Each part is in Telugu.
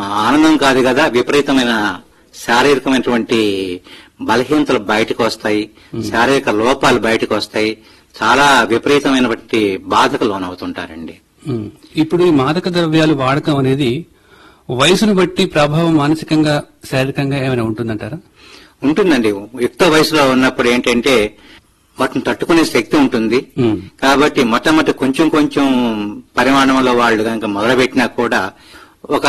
ఆనందం కాదు కదా విపరీతమైన శారీరకమైనటువంటి బలహీనతలు బయటకు వస్తాయి శారీరక లోపాలు బయటకు వస్తాయి చాలా విపరీతమైనటువంటి బాధకు లోనవుతుంటారండి ఉమ్. ఇప్పుడు ఈ మాదక ద్రవ్యాలు వాడకం అనేది వయసును బట్టి ప్రభావం మానసికంగా శారీరకంగా ఏమైనా ఉంటుందంటారా ఉంటుందండి యుక్త వయసులో ఉన్నప్పుడు ఏంటంటే వాటిని తట్టుకునే శక్తి ఉంటుంది ఉమ్. కాబట్టి మొట్టమొదటి కొంచెం కొంచెం పరిమాణంలో వాళ్ళు కనుక మొదలుపెట్టినా కూడా ఒక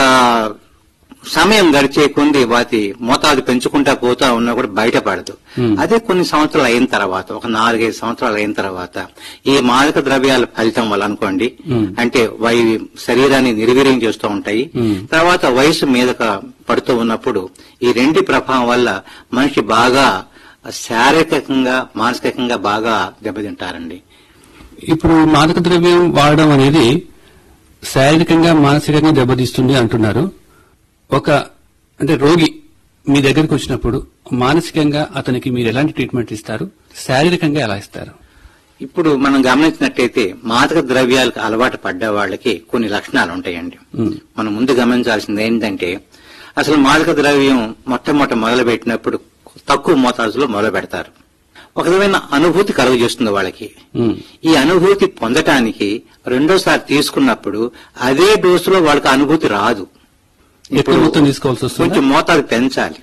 సమయం గడిచే కొంది వాటి మోతాదు పెంచుకుంటా పోతా ఉన్నా కూడా బయటపడదు Hmm. అదే కొన్ని సంవత్సరాలు అయిన తర్వాత ఒక నాలుగైదు సంవత్సరాలు అయిన తర్వాత ఈ మాదక ద్రవ్యాల ఫలితం వల్ల అనుకోండి Hmm. అంటే వై శరీరాన్ని నిర్వీర్యం చేస్తూ ఉంటాయి Hmm. తర్వాత వయసు మీదక పడుతూ ఉన్నప్పుడు ఈ రెండి ప్రభావం వల్ల మనిషి బాగా శారీరకంగా మానసికంగా బాగా దెబ్బతింటారండి ఇప్పుడు మాదక ద్రవ్యం వాడడం అనేది శారీరకంగా మానసికంగా దెబ్బతీస్తుంది అంటున్నారు ఒక అంటే రోగి మీ దగ్గరికి వచ్చినప్పుడు మానసికంగా అతనికి మీరు ఎలాంటి ట్రీట్మెంట్ ఇస్తారు శారీరకంగా ఎలా ఇస్తారు ఇప్పుడు మనం గమనించినట్టయితే మాదక ద్రవ్యాలకు అలవాటు పడ్డ వాళ్ళకి కొన్ని లక్షణాలు ఉంటాయండి ఉమ్. మనం ముందు గమనించాల్సింది ఏంటంటే అసలు మాదక ద్రవ్యం మొట్టమొదట మొదలు పెట్టినప్పుడు తక్కువ మోతాదులో మొదలు పెడతారు ఒక విధమైన అనుభూతి కలుగజేస్తుంది వాళ్ళకి ఉమ్. ఈ అనుభూతి పొందటానికి రెండోసారి తీసుకున్నప్పుడు అదే డోసులో వాళ్ళకి అనుభూతి రాదు ఎక్కువ మొత్తం తీసుకోవాల్సి వస్తుంది కొంచెం మోతాదు పెంచాలి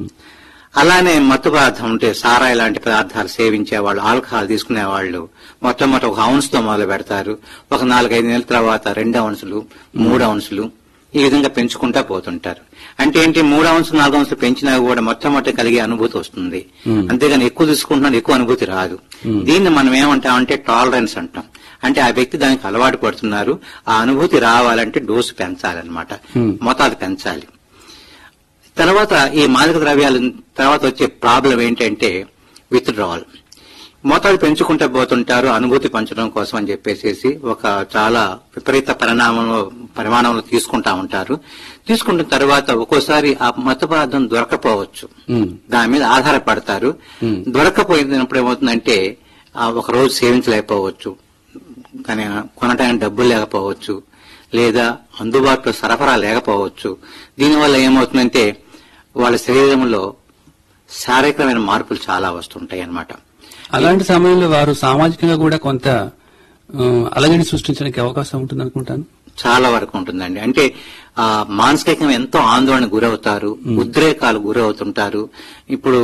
అలానే మత్తు పదార్థం ఉంటే సారాయి లాంటి పదార్థాలు సేవించే వాళ్ళు ఆల్కహాల్ తీసుకునే వాళ్ళు మొట్టమొదటి ఒక ఔన్స్ తో మొదలు పెడతారు ఒక నాలుగైదు నెలల తర్వాత రెండు ఔన్సులు మూడు ఔన్సులు ఈ విధంగా పెంచుకుంటా పోతుంటారు అంటే ఏంటి మూడు ఔన్సులు నాలుగు ఔన్సులు పెంచినా కూడా మొట్టమొదటి కలిగే అనుభూతి వస్తుంది Hmm. అంతేగాని ఎక్కువ తీసుకుంటున్నా ఎక్కువ అనుభూతి రాదు Hmm. దీన్ని మనం ఏమంటామంటే టాలరెన్స్ అంటాం అంటే ఆ వ్యక్తి దానికి అలవాటు పడుతున్నారు ఆ అనుభూతి రావాలంటే డోసు పెంచాలన్నమాట Hmm. మోతాదు పెంచాలి తర్వాత ఈ మాదక ద్రవ్యాల తర్వాత వచ్చే ప్రాబ్లం ఏంటంటే విత్డ్రావల్ మోతాదు పెంచుకుంటూ పోతుంటారు అనుభూతి పంచడం కోసం అని చెప్పేసి ఒక చాలా విపరీత పరిణామంలో పరిమాణంలో తీసుకుంటా ఉంటారు తీసుకున్న తర్వాత ఒక్కోసారి ఆ మత పదార్థం దొరకపోవచ్చు ఉమ్. దాని మీద ఆధారపడతారు Hmm. దొరకపోయినప్పుడు ఏమవుతుందంటే ఆ ఒక రోజు సేవించలేకపోవచ్చు కానీ కొనడానికి డబ్బులు లేకపోవచ్చు లేదా అందుబాటులో సరఫరా లేకపోవచ్చు దీనివల్ల ఏమవుతుందంటే వాళ్ళ శరీరంలో శారీరకమైన మార్పులు చాలా వస్తుంటాయి అన్నమాట అలాంటి సమయంలో వారు సామాజికంగా కూడా కొంత ఆ, అలజడి సృష్టించడానికి అవకాశం ఉంటుంది అనుకుంటాను చాలా వరకు ఉంటుందండి అంటే ఆ మానసికంగా ఎంతో ఆందోళన గురవుతారు ఉద్రేకాలు గురవుతుంటారు ఇప్పుడు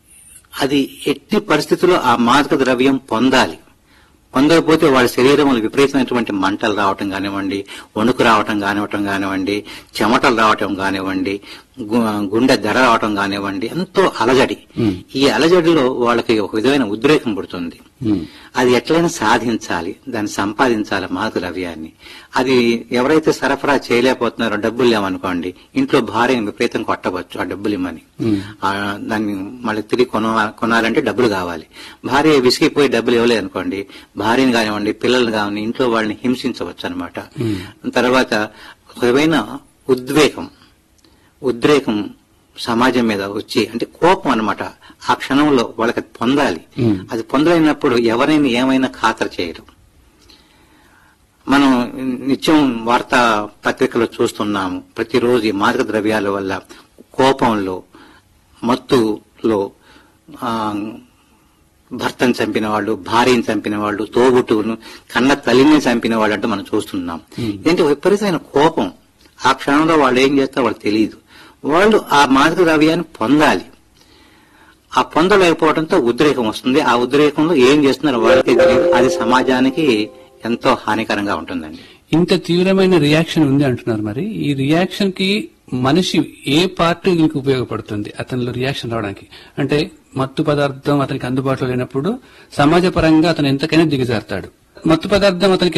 అది ఎట్టి పరిస్థితుల్లో ఆ మాదక ద్రవ్యం పొందాలి పొందకపోతే వాళ్ళ శరీరంలో విపరీతమైనటువంటి మంటలు రావటం కానివ్వండి వణుకు రావటం కానివ్వటం కానివ్వండి చెమటలు రావటం కానివ్వండి గు- గుండె దడ రావటం కానివ్వండి ఎంతో అలజడి Hmm. ఈ అలజడిలో వాళ్ళకి ఒక విధమైన ఉద్రేకం పుడుతుంది ఉమ్. అది ఎట్లయినా సాధించాలి దాన్ని సంపాదించాలి మాదక ద్రవ్యాన్ని అది ఎవరైతే సరఫరా చేయలేకపోతున్నారో డబ్బులు లేవనుకోండి ఇంట్లో భార్యను విపరీతం కొట్టవచ్చు ఆ డబ్బులు ఇమ్మని ఉమ్. ఆ, దాన్ని మళ్ళీ తిరిగి కొన కొనాలంటే డబ్బులు కావాలి భార్య విసిగిపోయి డబ్బులు ఇవ్వలేదు అనుకోండి భార్యను కానివ్వండి పిల్లలు కానివ్వండి ఇంట్లో వాళ్ళని హింసించవచ్చు అనమాట తర్వాత ఒక విధమైన ఉద్వేగం ఉద్రేకం సమాజం మీద వచ్చి అంటే కోపం అన్నమాట ఆ క్షణంలో వాళ్ళకి అది పొందాలి Hmm. అది పొందలేనప్పుడు ఎవరైనా ఏమైనా ఖాతరు చేయరు మనం నిత్యం వార్తా పత్రికలో చూస్తున్నాము ప్రతిరోజు ఈ మాదక ద్రవ్యాల వల్ల కోపంలో మత్తులో ఆ, భర్తను చంపిన వాళ్ళు భార్యను చంపిన వాళ్ళు తోబుట్టును కన్న తల్లిని చంపిన వాళ్ళు అంటే మనం చూస్తున్నాం ఏంటి విపరీతమైన కోపం ఆ క్షణంలో వాళ్ళు ఏం చేస్తారో వాళ్ళకి తెలియదు వాళ్ళు ఆ మాదక ద్రవ్యాన్ని పొందాలి ఆ పొందలేకపోవడంతో ఉద్రేకం వస్తుంది ఆ ఉద్రేకంలో ఏం చేస్తున్నారో వాళ్ళకి తెలియదు అది సమాజానికి ఎంతో హానికరంగా ఉంటుందండి ఇంత తీవ్రమైన రియాక్షన్ ఉంది అంటున్నారు మరి ఈ రియాక్షన్ కి మనిషి ఏ పార్ట్ దీనికి ఉపయోగపడుతుంది అతనిలో రియాక్షన్ రావడానికి అంటే మత్తు పదార్థం అతనికి అందుబాటులో లేనప్పుడు సమాజపరంగా అతను ఎంతకైనా దిగజారుతాడు మత్తు పదార్థం అతనికి